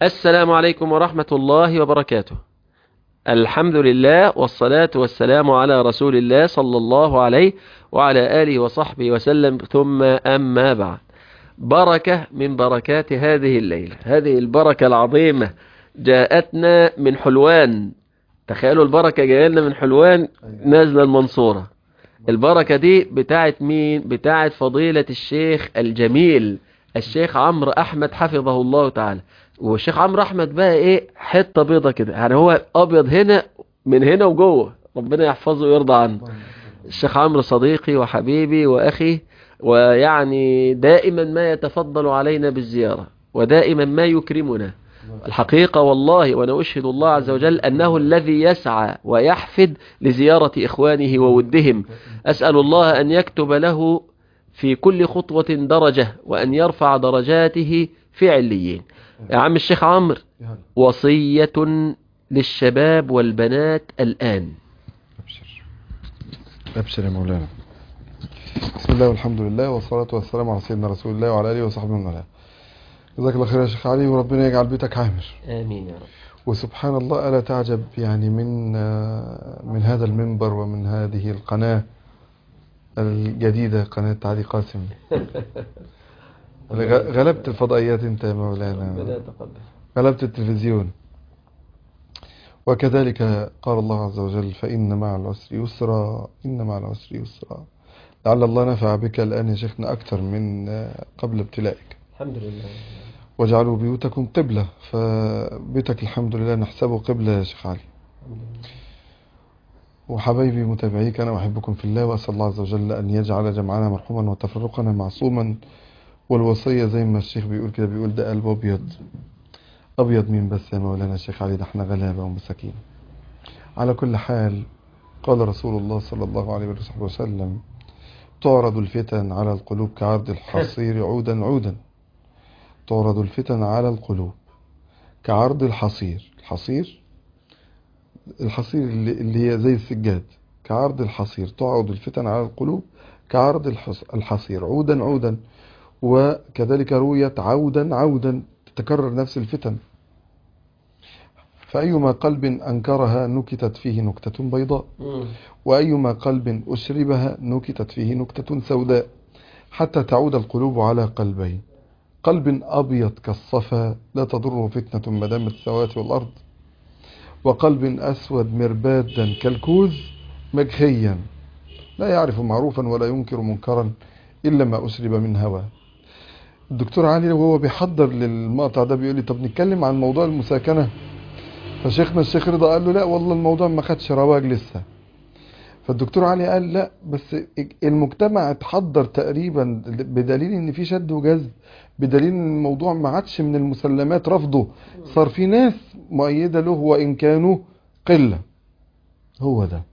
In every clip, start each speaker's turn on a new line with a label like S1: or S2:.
S1: السلام عليكم ورحمة الله وبركاته الحمد لله والصلاة والسلام على رسول الله صلى الله عليه وعلى آله وصحبه وسلم ثم أما بعد بركة من بركات هذه الليلة هذه البركة العظيمة جاءتنا من حلوان تخيلوا البركة جاء لنا من حلوان نازلة المنصورة البركة دي بتاعت مين بتاعت فضيلة الشيخ الجميل الشيخ عمرو أحمد حفظه الله تعالى والشيخ عمرو أحمد بقى إيه حتة بيضة كده يعني هو أبيض هنا من هنا وجوه ربنا يحفظه ويرضى عنه الشيخ عمرو صديقي وحبيبي وأخي ويعني دائما ما يتفضل علينا بالزيارة ودائما ما يكرمنا الحقيقة والله وأنا أشهد الله عز وجل أنه الذي يسعى ويحفد لزيارة إخوانه وودهم أسأل الله أن يكتب له في كل خطوة درجة وأن يرفع درجاته في عليين يا عم الشيخ عمرو وصية للشباب والبنات الآن
S2: أبشر أبشر يا مولانا بسم الله والحمد لله والصلاة والسلام على سيدنا رسول الله وعلى آله وصحبه ومن والاه جزاك الله خير يا شيخ علي وربنا يجعل بيتك عامر
S1: آمين يا رب
S2: وسبحان الله ألا تعجب يعني من من هذا المنبر ومن هذه القناة الجديدة قناة علي قاسم غ- غلبت الفضائيات انت يا مولانا
S1: ربنا يتقبل
S2: غلبت التلفزيون وكذلك قال الله عز وجل فإن مع العسر يسرا إن مع العسر يسرا لعل الله نفع بك الآن يا شيخنا أكثر من قبل ابتلائك
S1: الحمد لله
S2: واجعلوا بيوتكم قبلة فبيتك الحمد لله نحسبه قبلة يا شيخ علي وحبايبي متابعيك أنا أحبكم في الله وأسأل الله عز وجل أن يجعل جمعنا مرحوما وتفرقنا معصوما والوصية زي ما الشيخ بيقول كده بيقول ده قلب أبيض أبيض مين بس يا مولانا الشيخ علي ده احنا غلابة ومساكين على كل حال قال رسول الله صلى الله عليه وصحبه وسلم تعرض الفتن على القلوب كعرض الحصير عودا عودا تعرض الفتن على القلوب كعرض الحصير الحصير الحصير اللي, اللي هي زي السجاد كعرض الحصير تعرض الفتن على القلوب كعرض الحص- الحصير عودا عودا وكذلك رويت عودا عودا تتكرر نفس الفتن فأيما قلب أنكرها نكتت فيه نكتة بيضاء وأيما قلب أشربها نكتت فيه نكتة سوداء حتى تعود القلوب على قلبين قلب أبيض كالصفا لا تضره فتنة مدام السماوات والأرض وقلب أسود مربادا كالكوز مجهيا لا يعرف معروفا ولا ينكر منكرا إلا ما أشرب من هوى الدكتور علي وهو بيحضر للمقطع ده بيقول لي طب نتكلم عن موضوع المساكنة فشيخنا الشيخ رضا قال له لا والله الموضوع ما خدش رواج لسه فالدكتور علي قال لا بس المجتمع اتحضر تقريبا بدليل ان في شد وجذب بدليل ان الموضوع ما عادش من المسلمات رفضه صار في ناس مؤيده له وان كانوا قله هو ده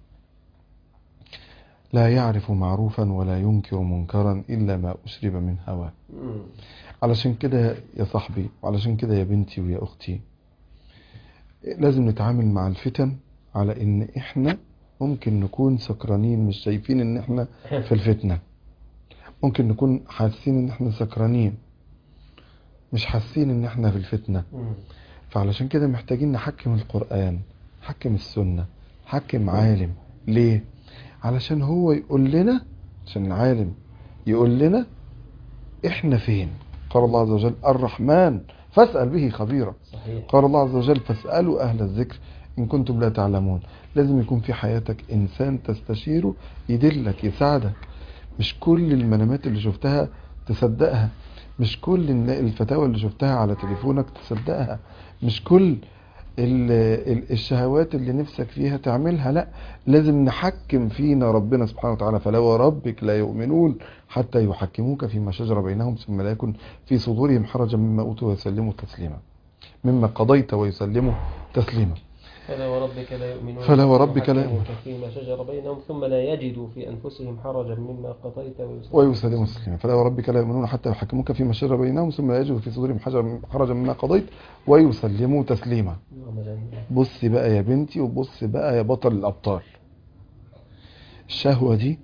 S2: لا يعرف معروفا ولا ينكر منكرا الا ما اشرب من هواه علشان كده يا صاحبي وعلشان كده يا بنتي ويا اختي لازم نتعامل مع الفتن على ان احنا ممكن نكون سكرانين مش شايفين ان احنا في الفتنة ممكن نكون حاسين ان احنا سكرانين مش حاسين ان احنا في الفتنة فعلشان كده محتاجين نحكم القرآن نحكم السنة نحكم عالم ليه علشان هو يقول لنا عشان العالم يقول لنا احنا فين قال الله عز وجل الرحمن فاسأل به خبيرا
S1: صحيح
S2: قال الله عز وجل فاسألوا أهل الذكر إن كنتم لا تعلمون لازم يكون في حياتك إنسان تستشيره يدلك يساعدك مش كل المنامات اللي شفتها تصدقها مش كل الن- الفتاوى اللي شفتها على تليفونك تصدقها مش كل ال- ال- الشهوات اللي نفسك فيها تعملها لا لازم نحكم فينا ربنا سبحانه وتعالى فلا وربك لا يؤمنون حتى يحكموك فيما شجر بينهم ثم لا يكن في صدورهم حرجا مما أوتوا ويسلموا تسليما مما قضيت ويسلموا تسليما
S1: فلا وربك لا يؤمنون
S2: فلا وربك لا
S1: يحكموك فيما شجر بينهم ثم لا يجدوا في أنفسهم حرجا مما قضيت ويسلموا
S2: ويسلموا تسليما فلا وربك لا يؤمنون حتى يحكموك فيما شجر بينهم ثم لا يجدوا في صدورهم حجر- حرجا مما قضيت ويسلموا تسليما
S1: اللهم جميل.
S2: بص بقى يا بنتي وبص بقى يا بطل الأبطال الشهوة دي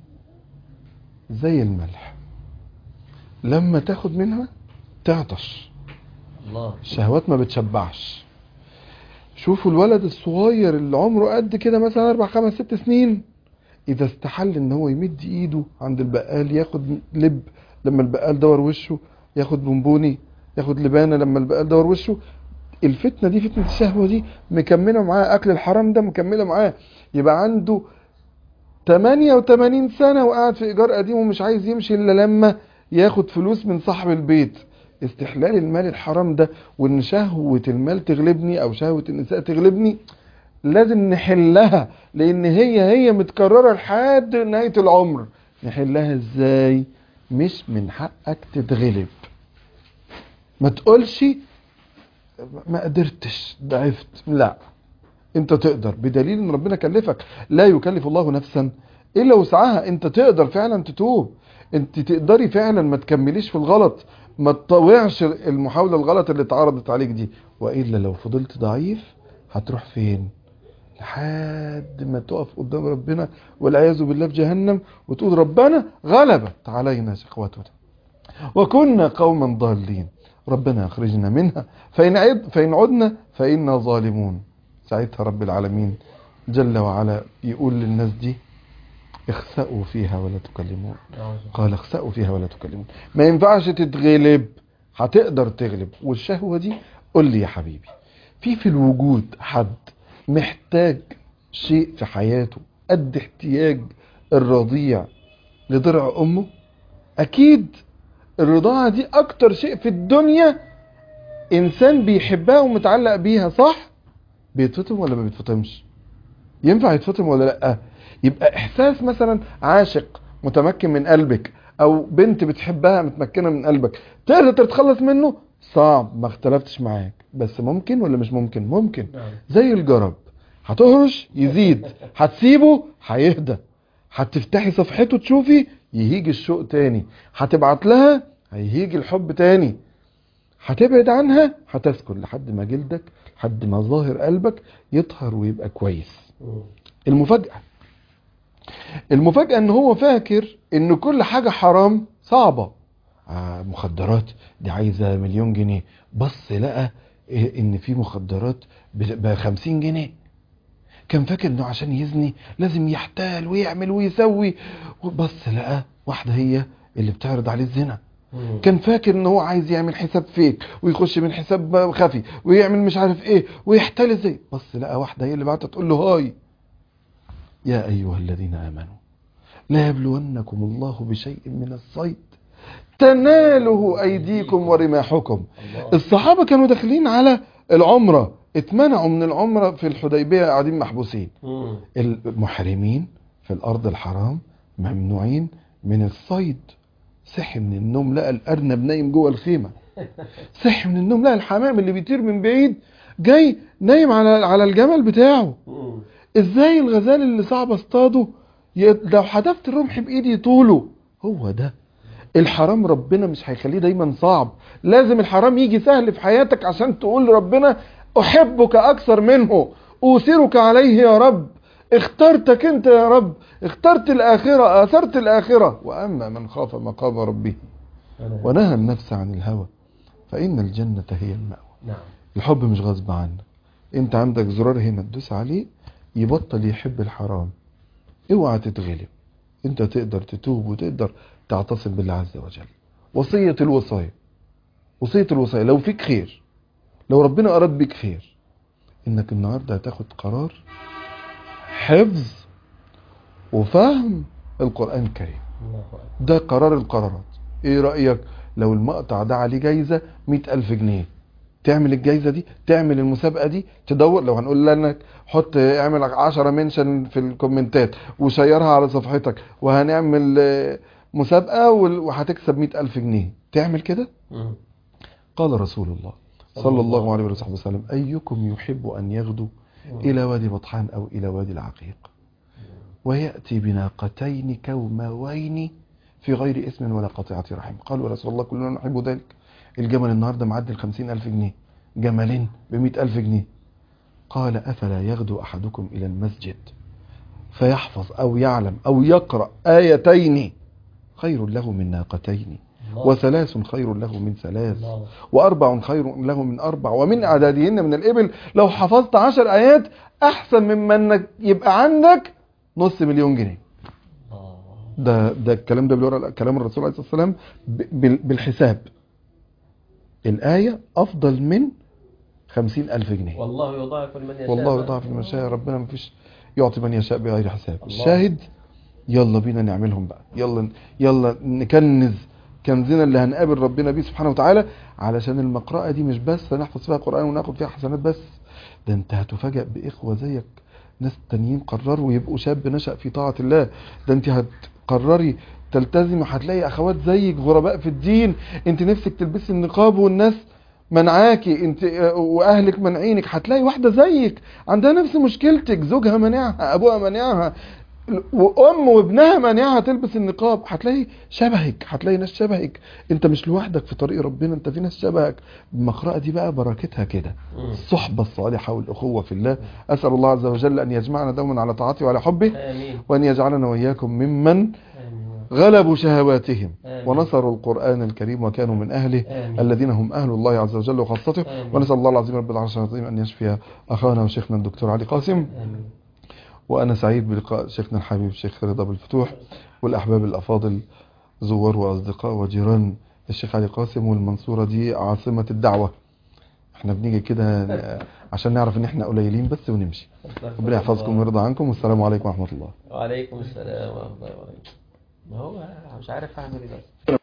S2: زي الملح لما تاخد منها تعطش
S1: الله
S2: الشهوات ما بتشبعش شوفوا الولد الصغير اللي عمره قد كده مثلا اربع خمس ست سنين اذا استحل ان هو يمد ايده عند البقال ياخد لب لما البقال دور وشه ياخد بونبوني ياخد لبانه لما البقال دور وشه الفتنه دي فتنه الشهوه دي مكمله معاه اكل الحرام ده مكمله معاه يبقى عنده 88 سنه وقاعد في ايجار قديم ومش عايز يمشي الا لما ياخد فلوس من صاحب البيت استحلال المال الحرام ده وان شهوة المال تغلبني او شهوة النساء تغلبني لازم نحلها لان هي هي متكررة لحد نهاية العمر نحلها ازاي مش من حقك تتغلب ما تقولش ما قدرتش ضعفت لا انت تقدر بدليل ان ربنا كلفك لا يكلف الله نفسا الا وسعها انت تقدر فعلا تتوب انت تقدري فعلا ما تكمليش في الغلط ما تطوعش المحاولة الغلط اللي اتعرضت عليك دي وإلا لو فضلت ضعيف هتروح فين لحد ما تقف قدام ربنا والعياذ بالله في جهنم وتقول ربنا غلبت علينا شقوتنا وكنا قوما ضالين ربنا اخرجنا منها فإن, عد فإن عدنا فإنا ظالمون ساعتها رب العالمين جل وعلا يقول للناس دي اخسأوا فيها ولا تكلمون قال اخسأوا فيها ولا تكلمون ما ينفعش تتغلب هتقدر تغلب والشهوة دي قول لي يا حبيبي في في الوجود حد محتاج شيء في حياته قد احتياج الرضيع لضرع امه اكيد الرضاعة دي اكتر شيء في الدنيا انسان بيحبها ومتعلق بيها صح بيتفطم ولا ما بيتفطمش ينفع يتفطم ولا لا يبقى احساس مثلا عاشق متمكن من قلبك او بنت بتحبها متمكنه من قلبك تقدر تتخلص منه صعب ما اختلفتش معاك بس ممكن ولا مش ممكن ممكن زي الجرب هتهرش يزيد هتسيبه هيهدى هتفتحي صفحته تشوفي يهيج الشوق تاني هتبعت لها هيهيج الحب تاني هتبعد عنها هتسكن لحد ما جلدك لحد ما ظاهر قلبك يطهر ويبقى كويس المفاجأة المفاجأة ان هو فاكر ان كل حاجة حرام صعبة آه مخدرات دي عايزة مليون جنيه بص لقى إيه ان في مخدرات ب 50 جنيه كان فاكر انه عشان يزني لازم يحتال ويعمل ويسوي بص لقى واحدة هي اللي بتعرض عليه الزنا كان فاكر ان هو عايز يعمل حساب فيك ويخش من حساب خفي ويعمل مش عارف ايه ويحتال ازاي بص لقى واحدة هي اللي بعتها تقول له هاي يا أيها الذين آمنوا لا يبلونكم الله بشيء من الصيد تناله أيديكم ورماحكم الصحابة كانوا داخلين على العمرة اتمنعوا من العمرة في الحديبية قاعدين محبوسين المحرمين في الأرض الحرام ممنوعين من الصيد صحي من النوم لقى الأرنب نايم جوه الخيمة صحي من النوم لقى الحمام اللي بيطير من بعيد جاي نايم على على الجمل بتاعه ازاي الغزال اللي صعب اصطاده ي- لو حدفت الرمح بايدي يطوله هو ده الحرام ربنا مش هيخليه دايما صعب لازم الحرام يجي سهل في حياتك عشان تقول لربنا احبك اكثر منه اوثرك عليه يا رب اخترتك انت يا رب اخترت الاخرة اثرت الاخرة واما من خاف مقام ربه ونهى النفس عن الهوى فان الجنة هي المأوى
S1: نعم
S2: الحب مش غصب عنك انت عندك زرار هنا تدوس عليه يبطل يحب الحرام اوعى تتغلب انت تقدر تتوب وتقدر تعتصم بالله عز وجل وصية الوصايا وصية الوصايا لو فيك خير لو ربنا اراد بك خير انك النهاردة هتاخد قرار حفظ وفهم القرآن الكريم ده قرار القرارات ايه رأيك لو المقطع ده عليه جايزة مئة ألف جنيه تعمل الجايزة دي تعمل المسابقة دي تدور لو هنقول لك حط اعمل عشرة منشن في الكومنتات وشيرها على صفحتك وهنعمل آه، مسابقة وال- وهتكسب مئة ألف جنيه تعمل كده قال رسول الله صلى الله عليه وصحبه وسلم أيكم يحب أن يغدو إلى وادي بطحان أو إلى وادي العقيق ويأتي بناقتين كوموين في غير اسم ولا قطيعة رحم قالوا يا رسول الله كلنا نحب ذلك الجمل النهاردة معدي الخمسين ألف جنيه جملين بمئة ألف جنيه قال أفلا يغدو أحدكم إلى المسجد فيحفظ أو يعلم أو يقرأ آيتين خير له من ناقتين
S1: الله.
S2: وثلاث خير له من ثلاث
S1: الله.
S2: وأربع خير له من أربع ومن أعدادهن من الإبل لو حفظت عشر آيات أحسن مما أنك يبقى عندك نص مليون جنيه
S1: الله.
S2: ده ده الكلام ده بيورا كلام الرسول عليه الصلاة والسلام ب- بال- بالحساب الآية أفضل من خمسين ألف جنيه
S1: والله يضاعف لمن يشاء
S2: والله يضاعف لمن يشاء ربنا مفيش يعطي من يشاء بغير حساب
S1: الله.
S2: الشاهد يلا بينا نعملهم بقى يلا يلا نكنز كنزنا اللي هنقابل ربنا بيه سبحانه وتعالى علشان المقرأة دي مش بس هنحفظ فيها قرآن وناخد فيها حسنات بس ده انت هتفاجأ بإخوة زيك ناس تانيين قرروا يبقوا شاب نشأ في طاعة الله ده انت هتقرري تلتزم هتلاقي اخوات زيك غرباء في الدين انت نفسك تلبسي النقاب والناس منعاكي انت واهلك منعينك هتلاقي واحده زيك عندها نفس مشكلتك زوجها منعها ابوها منعها وام وابنها منعها تلبس النقاب هتلاقي شبهك هتلاقي ناس شبهك انت مش لوحدك في طريق ربنا انت في ناس شبهك المقرأة دي بقى بركتها كده
S1: مم.
S2: الصحبة الصالحة والأخوة في الله أسأل الله عز وجل أن يجمعنا دوما على طاعته وعلى حبه
S1: آمين
S2: وأن يجعلنا وإياكم ممن
S1: آمين
S2: غلبوا شهواتهم
S1: آمين.
S2: ونصروا القرآن الكريم وكانوا من أهله
S1: آمين.
S2: الذين هم أهل الله عز وجل وخاصته
S1: آمين.
S2: ونسأل الله العظيم رب العرش العظيم أن يشفي أخانا وشيخنا الدكتور علي قاسم
S1: آمين
S2: وأنا سعيد بلقاء شيخنا الحبيب الشيخ رضا بالفتوح والأحباب الأفاضل زوار وأصدقاء وجيران الشيخ علي قاسم والمنصورة دي عاصمة الدعوة احنا بنيجي كده عشان نعرف ان احنا قليلين بس ونمشي ربنا يحفظكم ويرضى عنكم والسلام عليكم ورحمة الله
S1: وعليكم السلام ورحمة الله وبركاته ما هو مش عارف اعمل ايه بس